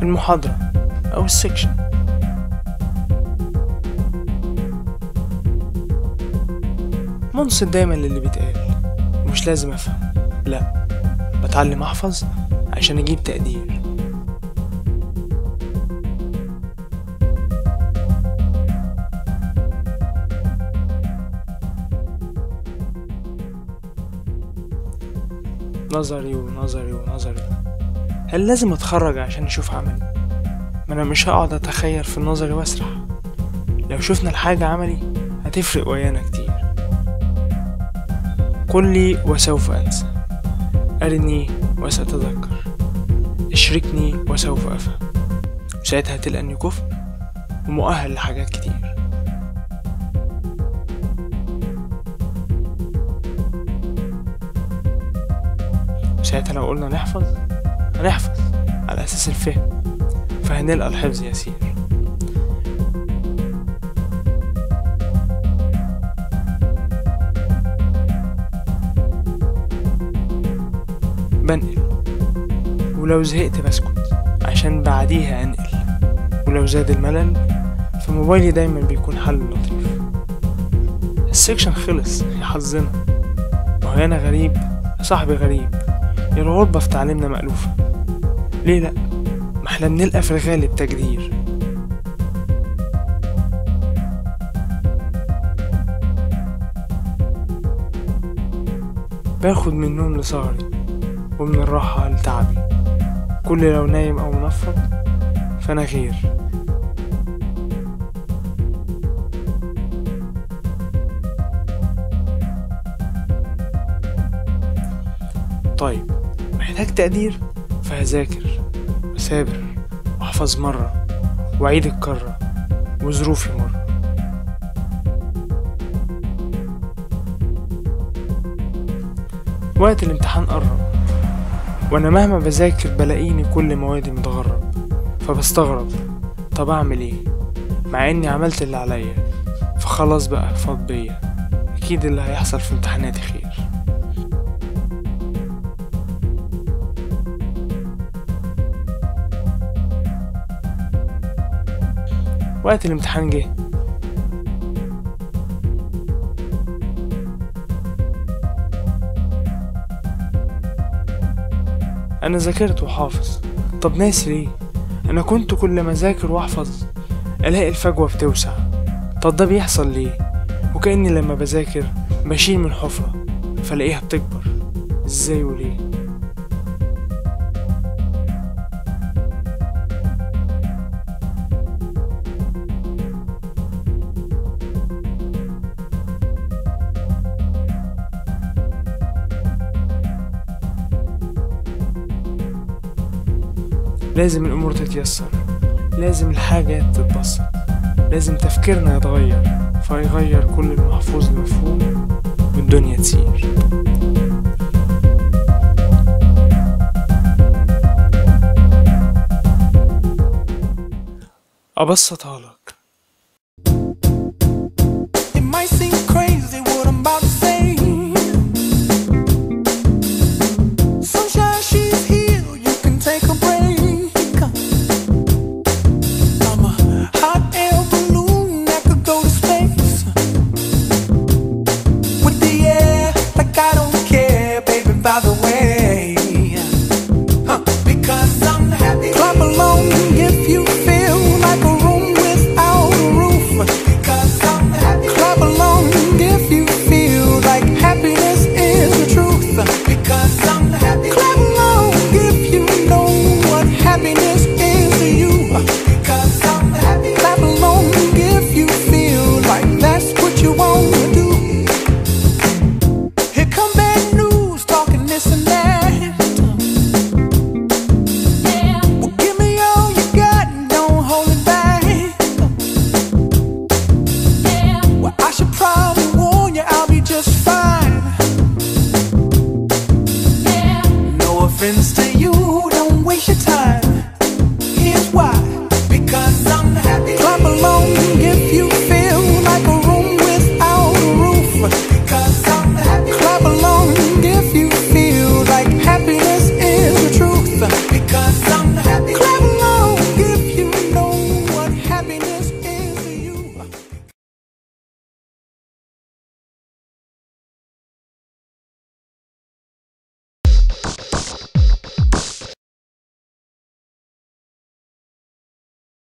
المحاضرة أو السكشن منصت دايما للي بيتقال ومش لازم أفهم لأ بتعلم أحفظ عشان أجيب تقدير نظري ونظري ونظري هل لازم اتخرج عشان اشوف عملي ما انا مش هقعد اتخيل في النظري واسرح لو شفنا الحاجة عملي هتفرق ويانا كتير قل لي وسوف انسى ارني وساتذكر اشركني وسوف افهم وساعتها هتلقى اني كفء ومؤهل لحاجات كتير ساعتها لو قلنا نحفظ هنحفظ على أساس الفهم فهنلقى الحفظ يسير بنقل ولو زهقت بسكت عشان بعديها أنقل ولو زاد الملل فموبايلي دايما بيكون حل لطيف السكشن خلص يا حظنا وهو أنا غريب يا صاحبي غريب يا الغربة في تعليمنا مألوفة ليه لأ ما احنا بنلقى في الغالب تجدير باخد من النوم لسهري ومن الراحة لتعبي كل لو نايم أو منفض فأنا غير طيب محتاج تقدير فهذاكر وثابر واحفظ مرة وأعيد الكرة وظروفي مرة وقت الامتحان قرب وانا مهما بذاكر بلاقيني كل موادي متغرب فبستغرب طب اعمل ايه مع اني عملت اللي عليا فخلاص بقى فاض بيا اكيد اللي هيحصل في امتحاناتي خير وقت الامتحان جه انا ذاكرت وحافظ طب ناسي ليه انا كنت كل ما اذاكر واحفظ الاقي الفجوه بتوسع طب ده بيحصل ليه وكاني لما بذاكر بشيل من حفره فلاقيها بتكبر ازاي وليه لازم الأمور تتيسر لازم الحاجة تتبسط لازم تفكيرنا يتغير فيغير كل المحفوظ لمفهوم والدنيا تسير أبسطها لك It might seem crazy what I'm about to say. Sunshine, she's here. You can take a break. I'm a hot air balloon that could go to space. With the air, like I don't care, baby. By the way, huh. because I'm happy. Clap along if you feel like a room without a roof. Because I'm happy. Clap along if you feel like happiness is the truth. Because I'm happy. Clap along if you know what happiness is to you. Because I'm happy. Clap along if you feel like that's what you want to do. Here come bad news, talking this and that. Well, give me all you got and don't hold it back. Well, I should probably warn you, I'll be just fine. No offense to you, don't waste your time. Here's why. Because I'm happy. Clap along if you feel like a room without a roof. Because I'm happy. Clap along if you feel like happiness is the truth. Because